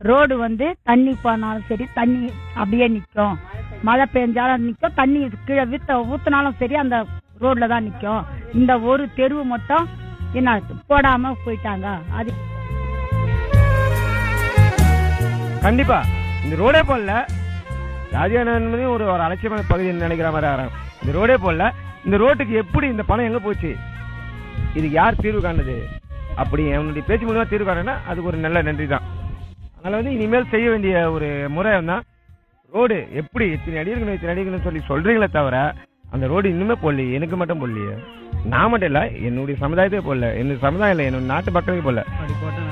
road வந்து தண்ணி போனாலும் சரி தண்ணி அப்படியே நிற்கும் மழை பெஞ்சாலும் நிற்கும் தண்ணி கீழே வித்த ஊத்துனாலும் சரி அந்த ரோட்ல தான் நிற்கும் இந்த ஒரு தெருவு மட்டும் என்ன போடாம போயிட்டாங்க அது கண்டிப்பா இந்த ரோடே போடல ராஜானந்தனே ஒரு ஒரு அலட்சியமான பகுதின்னு நினைக்கிற மாதிரி ஆகிறாங்க இந்த ரோடே போடல இந்த ரோட்டுக்கு எப்படி இந்த பணம் எங்க போச்சு இதுக்கு யார் தீர்வு காணுது அப்படி அவனுடைய பேச்சு மூலமா தீர்வு காணுன்னா அதுக்கு ஒரு நல்ல நன்றி தான் அதனால வந்து இனிமேல் செய்ய வேண்டிய ஒரு முறை தான் ரோடு எப்படி இத்தனை அடி இருக்கணும் இத்தனை அடி இருக்கணும்னு சொல்லி சொல்றீங்களே தவிர அந்த ரோடு இன்னுமே போடலையே எனக்கு மட்டும் போடலையே நான் மட்டும் இல்ல என்னுடைய சமுதாயத்தையே போடல என்னுடைய சமுதாயம் இல்லை என்னோட நாட்டு மக்களுக்கு போடல அப்படி போட்டா